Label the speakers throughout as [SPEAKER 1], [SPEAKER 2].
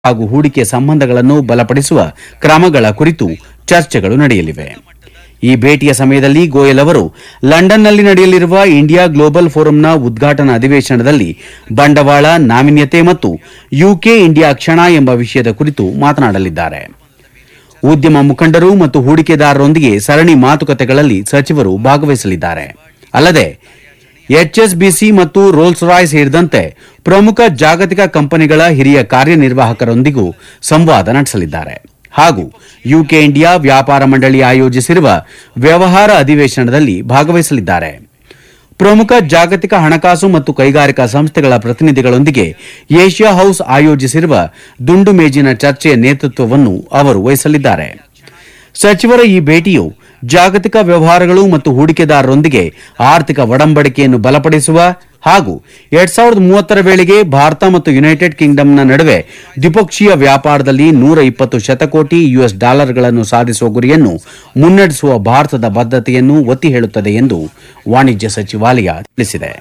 [SPEAKER 1] ಹಾಗೂ ಹೂಡಿಕೆ ಸಂಬಂಧಗಳನ್ನು ಬಲಪಡಿಸುವ ಕ್ರಮಗಳ ಕುರಿತು ಚರ್ಚೆಗಳು ನಡೆಯಲಿವೆ ಈ ಭೇಟಿಯ ಸಮಯದಲ್ಲಿ ಗೋಯಲ್ ಅವರು ಲಂಡನ್ನಲ್ಲಿ ನಡೆಯಲಿರುವ ಇಂಡಿಯಾ ಗ್ಲೋಬಲ್ ಫೋರಂನ ಉದ್ಘಾಟನಾ ಅಧಿವೇಶನದಲ್ಲಿ ಬಂಡವಾಳ ನಾವೀನ್ಯತೆ ಮತ್ತು ಯುಕೆ ಇಂಡಿಯಾ ಕ್ಷಣ ಎಂಬ ವಿಷಯದ ಕುರಿತು ಮಾತನಾಡಲಿದ್ದಾರೆ ಉದ್ಯಮ ಮುಖಂಡರು ಮತ್ತು ಹೂಡಿಕೆದಾರರೊಂದಿಗೆ ಸರಣಿ ಮಾತುಕತೆಗಳಲ್ಲಿ ಸಚಿವರು ಭಾಗವಹಿಸಲಿದ್ದಾರೆ ಅಲ್ಲದೆ ಎಚ್ಎಸ್ಬಿಸಿ ಮತ್ತು ರೋಲ್ಸ್ ರಾಯ್ಸ್ ಸೇರಿದಂತೆ ಪ್ರಮುಖ ಜಾಗತಿಕ ಕಂಪನಿಗಳ ಹಿರಿಯ ಕಾರ್ಯನಿರ್ವಾಹಕರೊಂದಿಗೂ ಸಂವಾದ ನಡೆಸಲಿದ್ದಾರೆ ಹಾಗೂ ಯುಕೆ ಇಂಡಿಯಾ ವ್ಯಾಪಾರ ಮಂಡಳಿ ಆಯೋಜಿಸಿರುವ ವ್ಯವಹಾರ ಅಧಿವೇಶನದಲ್ಲಿ ಭಾಗವಹಿಸಲಿದ್ದಾರೆ ಪ್ರಮುಖ ಜಾಗತಿಕ ಹಣಕಾಸು ಮತ್ತು ಕೈಗಾರಿಕಾ ಸಂಸ್ಥೆಗಳ ಪ್ರತಿನಿಧಿಗಳೊಂದಿಗೆ ಏಷ್ಯಾ ಹೌಸ್ ಆಯೋಜಿಸಿರುವ ದುಂಡು ಮೇಜಿನ ಚರ್ಚೆಯ ನೇತೃತ್ವವನ್ನು ಅವರು ವಹಿಸಲಿದ್ದಾರೆ ಸಚಿವರ ಈ ಭೇಟಿಯು ಜಾಗತಿಕ ವ್ಯವಹಾರಗಳು ಮತ್ತು ಹೂಡಿಕೆದಾರರೊಂದಿಗೆ ಆರ್ಥಿಕ ಒಡಂಬಡಿಕೆಯನ್ನು ಬಲಪಡಿಸುವ ಹಾಗೂ ಎರಡ್ ಸಾವಿರದ ಮೂವತ್ತರ ವೇಳೆಗೆ ಭಾರತ ಮತ್ತು ಯುನೈಟೆಡ್ ಕಿಂಗ್ಡಮ್ನ ನಡುವೆ ದ್ವಿಪಕ್ಷೀಯ ವ್ಯಾಪಾರದಲ್ಲಿ ನೂರ ಇಪ್ಪತ್ತು ಶತಕೋಟಿ ಯುಎಸ್ ಡಾಲರ್ಗಳನ್ನು ಸಾಧಿಸುವ ಗುರಿಯನ್ನು ಮುನ್ನಡೆಸುವ ಭಾರತದ ಬದ್ಧತೆಯನ್ನು ಒತ್ತಿ ಹೇಳುತ್ತದೆ ಎಂದು ವಾಣಿಜ್ಯ ಸಚಿವಾಲಯ ತಿಳಿಸಿದೆ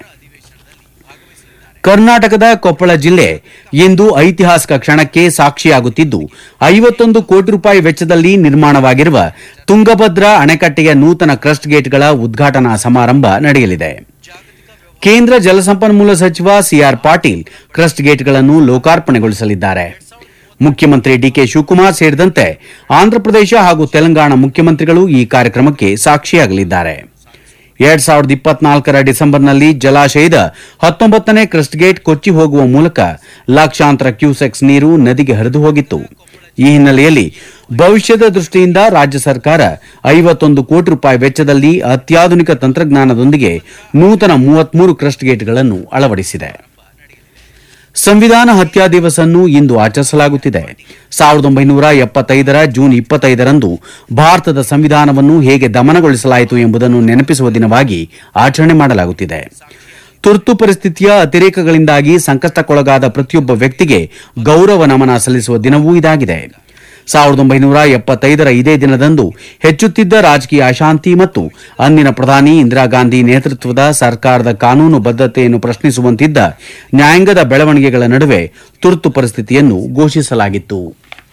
[SPEAKER 1] ಕರ್ನಾಟಕದ ಕೊಪ್ಪಳ ಜಿಲ್ಲೆ ಇಂದು ಐತಿಹಾಸಿಕ ಕ್ಷಣಕ್ಕೆ ಸಾಕ್ಷಿಯಾಗುತ್ತಿದ್ದು ಐವತ್ತೊಂದು ಕೋಟಿ ರೂಪಾಯಿ ವೆಚ್ಚದಲ್ಲಿ ನಿರ್ಮಾಣವಾಗಿರುವ ತುಂಗಭದ್ರಾ ಅಣೆಕಟ್ಟೆಯ ನೂತನ ಕ್ರಸ್ಟ್ ಗೇಟ್ಗಳ ಉದ್ಘಾಟನಾ ಸಮಾರಂಭ ನಡೆಯಲಿದೆ ಕೇಂದ್ರ ಜಲಸಂಪನ್ಮೂಲ ಸಚಿವ ಸಿಆರ್ ಪಾಟೀಲ್ ಕ್ರಸ್ಟ್ ಗೇಟ್ಗಳನ್ನು ಲೋಕಾರ್ಪಣೆಗೊಳಿಸಲಿದ್ದಾರೆ ಮುಖ್ಯಮಂತ್ರಿ ಡಿಕೆ ಶಿವಕುಮಾರ್ ಸೇರಿದಂತೆ ಆಂಧ್ರಪ್ರದೇಶ ಹಾಗೂ ತೆಲಂಗಾಣ ಮುಖ್ಯಮಂತ್ರಿಗಳು ಈ ಕಾರ್ಯಕ್ರಮಕ್ಕೆ ಸಾಕ್ಷಿಯಾಗಲಿದ್ದಾರೆ ಎರಡ್ ಸಾವಿರದ ಇಪ್ಪತ್ನಾಲ್ಕರ ಡಿಸೆಂಬರ್ನಲ್ಲಿ ಜಲಾಶಯದ ಹತ್ತೊಂಬತ್ತನೇ ಕ್ರಸ್ಟ್ ಗೇಟ್ ಕೊಚ್ಚಿ ಹೋಗುವ ಮೂಲಕ ಲಕ್ಷಾಂತರ ಕ್ಯೂಸೆಕ್ಸ್ ನೀರು ನದಿಗೆ ಹರಿದು ಹೋಗಿತ್ತು ಈ ಹಿನ್ನೆಲೆಯಲ್ಲಿ ಭವಿಷ್ಯದ ದೃಷ್ಟಿಯಿಂದ ರಾಜ್ಯ ಸರ್ಕಾರ ಐವತ್ತೊಂದು ಕೋಟಿ ರೂಪಾಯಿ ವೆಚ್ಚದಲ್ಲಿ ಅತ್ಯಾಧುನಿಕ ತಂತ್ರಜ್ಞಾನದೊಂದಿಗೆ ನೂತನ ಮೂವತ್ಮೂರು ಕ್ರಸ್ಟ್ ಗೇಟ್ಗಳನ್ನು ಅಳವಡಿಸಿದೆ ಸಂವಿಧಾನ ಹತ್ಯಾ ದಿವಸ್ ಅನ್ನು ಇಂದು ಆಚರಿಸಲಾಗುತ್ತಿದೆ ಸಾವಿರದ ಒಂಬೈನೂರ ಎಪ್ಪತ್ತೈದರ ಜೂನ್ ಇಪ್ಪತ್ತೈದರಂದು ಭಾರತದ ಸಂವಿಧಾನವನ್ನು ಹೇಗೆ ದಮನಗೊಳಿಸಲಾಯಿತು ಎಂಬುದನ್ನು ನೆನಪಿಸುವ ದಿನವಾಗಿ ಆಚರಣೆ ಮಾಡಲಾಗುತ್ತಿದೆ ತುರ್ತು ಪರಿಸ್ಥಿತಿಯ ಅತಿರೇಕಗಳಿಂದಾಗಿ ಸಂಕಷ್ಟಕ್ಕೊಳಗಾದ ಪ್ರತಿಯೊಬ್ಬ ವ್ಯಕ್ತಿಗೆ ಗೌರವ ನಮನ ಸಲ್ಲಿಸುವ ದಿನವೂ ಇದಾಗಿದೆ ಸಾವಿರದ ಒಂಬೈನೂರ ಎಪ್ಪತ್ತೈದರ ಇದೇ ದಿನದಂದು ಹೆಚ್ಚುತ್ತಿದ್ದ ರಾಜಕೀಯ ಅಶಾಂತಿ ಮತ್ತು ಅಂದಿನ ಪ್ರಧಾನಿ ಇಂದಿರಾ ಗಾಂಧಿ ನೇತೃತ್ವದ ಸರ್ಕಾರದ ಕಾನೂನು ಬದ್ಧತೆಯನ್ನು ಪ್ರಶ್ನಿಸುವಂತಿದ್ದ ನ್ಯಾಯಾಂಗದ ಬೆಳವಣಿಗೆಗಳ ನಡುವೆ ತುರ್ತು ಪರಿಸ್ಥಿತಿಯನ್ನು ಘೋಷಿಸಲಾಗಿತ್ತು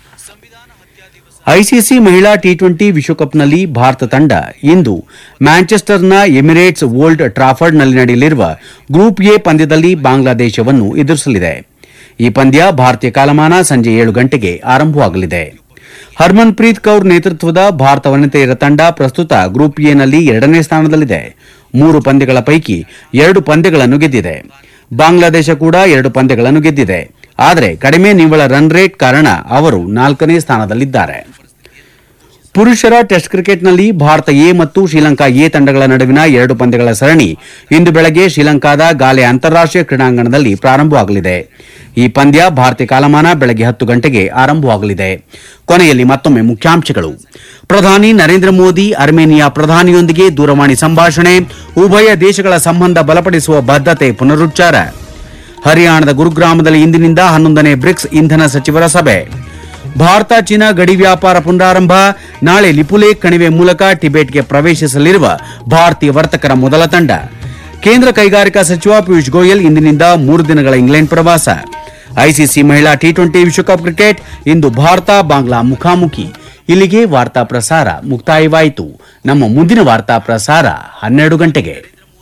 [SPEAKER 1] ಐಸಿಸಿ ಮಹಿಳಾ ಟಿ ಟ್ವೆಂಟಿ ವಿಶ್ವಕಪ್ನಲ್ಲಿ ಭಾರತ ತಂಡ ಇಂದು ಮ್ಯಾಂಚೆಸ್ಟರ್ನ ಎಮಿರೇಟ್ಸ್ ಓಲ್ಡ್ ಟ್ರಾಫರ್ಡ್ನಲ್ಲಿ ನಡೆಯಲಿರುವ ಗ್ರೂಪ್ ಎ ಪಂದ್ಯದಲ್ಲಿ ಬಾಂಗ್ಲಾದೇಶವನ್ನು ಎದುರಿಸಲಿದೆ ಈ ಪಂದ್ಯ ಭಾರತೀಯ ಕಾಲಮಾನ ಸಂಜೆ ಏಳು ಗಂಟೆಗೆ ಆರಂಭವಾಗಲಿದೆ ಹರ್ಮನ್ಪ್ರೀತ್ ಕೌರ್ ನೇತೃತ್ವದ ಭಾರತ ವನಿತೆಯರ ತಂಡ ಪ್ರಸ್ತುತ ಗ್ರೂಪ್ ಎನಲ್ಲಿ ಎರಡನೇ ಸ್ಥಾನದಲ್ಲಿದೆ ಮೂರು ಪಂದ್ಯಗಳ ಪೈಕಿ ಎರಡು ಪಂದ್ಯಗಳನ್ನು ಗೆದ್ದಿದೆ ಬಾಂಗ್ಲಾದೇಶ ಕೂಡ ಎರಡು ಪಂದ್ಯಗಳನ್ನು ಗೆದ್ದಿದೆ ಆದರೆ ಕಡಿಮೆ ನಿವ್ವಳ ರನ್ ರೇಟ್ ಕಾರಣ ಅವರು ನಾಲ್ಕನೇ ಸ್ಥಾನದಲ್ಲಿದ್ದಾರೆ ಪುರುಷರ ಟೆಸ್ಟ್ ಕ್ರಿಕೆಟ್ನಲ್ಲಿ ಭಾರತ ಎ ಮತ್ತು ಶ್ರೀಲಂಕಾ ಎ ತಂಡಗಳ ನಡುವಿನ ಎರಡು ಪಂದ್ಯಗಳ ಸರಣಿ ಇಂದು ಬೆಳಗ್ಗೆ ಶ್ರೀಲಂಕಾದ ಗಾಲೆ ಅಂತಾರಾಷ್ಟೀಯ ಕ್ರೀಡಾಂಗಣದಲ್ಲಿ ಪ್ರಾರಂಭವಾಗಲಿದೆ ಈ ಪಂದ್ಯ ಭಾರತೀಯ ಕಾಲಮಾನ ಬೆಳಗ್ಗೆ ಹತ್ತು ಗಂಟೆಗೆ ಆರಂಭವಾಗಲಿದೆ ಕೊನೆಯಲ್ಲಿ ಮತ್ತೊಮ್ಮೆ ಮುಖ್ಯಾಂಶಗಳು ಪ್ರಧಾನಿ ನರೇಂದ್ರ ಮೋದಿ ಅರ್ಮೇನಿಯಾ ಪ್ರಧಾನಿಯೊಂದಿಗೆ ದೂರವಾಣಿ ಸಂಭಾಷಣೆ ಉಭಯ ದೇಶಗಳ ಸಂಬಂಧ ಬಲಪಡಿಸುವ ಬದ್ಧತೆ ಪುನರುಚ್ಚಾರ ಹರಿಯಾಣದ ಗುರುಗ್ರಾಮದಲ್ಲಿ ಇಂದಿನಿಂದ ಹನ್ನೊಂದನೇ ಬ್ರಿಕ್ಸ್ ಇಂಧನ ಸಚಿವರ ಸಭೆ ಭಾರತ ಚೀನಾ ಗಡಿ ವ್ಯಾಪಾರ ಪುನರಾರಂಭ ನಾಳೆ ಲಿಪುಲೇಖ್ ಕಣಿವೆ ಮೂಲಕ ಟಿಬೆಟ್ಗೆ ಪ್ರವೇಶಿಸಲಿರುವ ಭಾರತೀಯ ವರ್ತಕರ ಮೊದಲ ತಂಡ ಕೇಂದ್ರ ಕೈಗಾರಿಕಾ ಸಚಿವ ಪಿಯೂಷ್ ಗೋಯಲ್ ಇಂದಿನಿಂದ ಮೂರು ದಿನಗಳ ಇಂಗ್ಲೆಂಡ್ ಪ್ರವಾಸ ಐಸಿಸಿ ಮಹಿಳಾ ಟಿ ಟ್ವೆಂಟಿ ವಿಶ್ವಕಪ್ ಕ್ರಿಕೆಟ್ ಇಂದು ಭಾರತ ಬಾಂಗ್ಲಾ ಮುಖಾಮುಖಿ ಇಲ್ಲಿಗೆ ವಾರ್ತಾ ಪ್ರಸಾರ ಮುಕ್ತಾಯವಾಯಿತು ನಮ್ಮ ಮುಂದಿನ ವಾರ್ತಾ ಪ್ರಸಾರ ಹನ್ನೆರಡು ಗಂಟೆಗೆ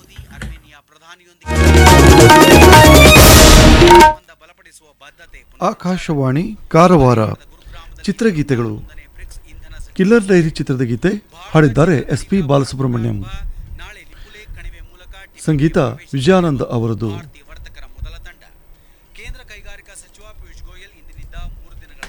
[SPEAKER 2] ಆಕಾಶವಾಣಿ ಕಾರವಾರ ಚಿತ್ರಗೀತೆಗಳು ಕಿಲ್ಲರ್ ಡೈರಿ ಚಿತ್ರದ ಗೀತೆ ಹಾಡಿದ್ದಾರೆ ಎಸ್ ಪಿ ಬಾಲಸುಬ್ರಹ್ಮಣ್ಯಂ ಸಂಗೀತ ವಿಜಯಾನಂದ್ ಅವರದು
[SPEAKER 1] ವರ್ತಕರ ಮೊದಲ ತಂಡ ಕೇಂದ್ರ ಕೈಗಾರಿಕಾ ಸಚಿವ ಪಿಯೂಷ್ ಗೋಯಲ್ ಇಂದಿನಿಂದ